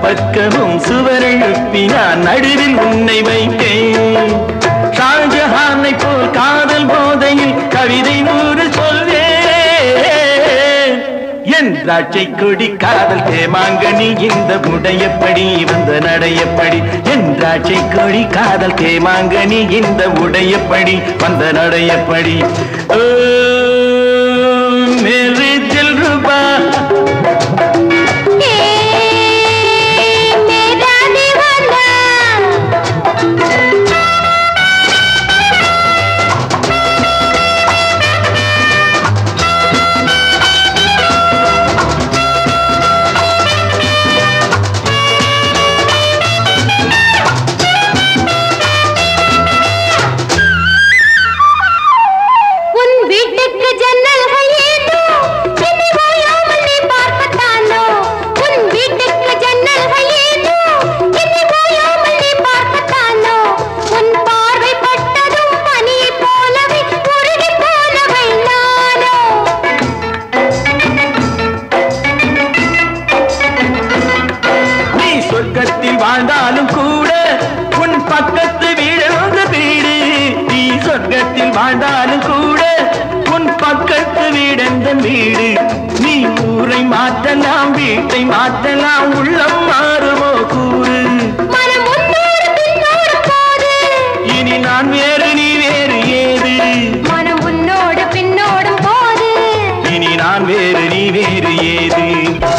பக்கமும் சுவரெழுப்பி நான் நடுவில் உன்னை வைத்தேன் ஷாஜஹானை போல் காதல் போதையில் கவிதை நூறு சொல்வேன் என் திராட்சை கொடி காதல் தேமாங்கனி இந்த உடையப்படி வந்த நடையப்படி என் திராட்சை கொடி காதல் தேமாங்கனி இந்த உடையப்படி வந்த நடையப்படி ஓ மேரி தில் ரூபா मेरा दीवाना உன் வீட்டுக்கு ஜன்னல்கள் ஏதோ என்னை ஓயாமல் நீ பார்க்கத்தானோ உன் வீட்டுக்கு ஜன்னல்கள் ஏதோ என்னை ஓயாமல் நீ பார்க்கத்தானோ உன் பார்வை பட்டதும் பனியைப் போலவே உருகி போனவை நானோ நீ சொர்க்கத்தில் வாழ்ந்தாலும் கூட உன் பக்கத்து வீடு உங்க வீடு நீ சொர்க்கத்தில் வாழ்ந்தாலும் கூட உன் பக்கத்து வீடு எந்த வீடு நீ ஊரை மாற்றலாம் வீட்டை மாற்றலாம் உள்ளம் மாறுமோ கூறு மனம் முன்னோடு பின்னோடு போது இனி நான் வேறு நீ வேறு ஏது மனம் உன்னோடு பின்னோடும் போது இனி நான் வேறு நீ வேறு ஏது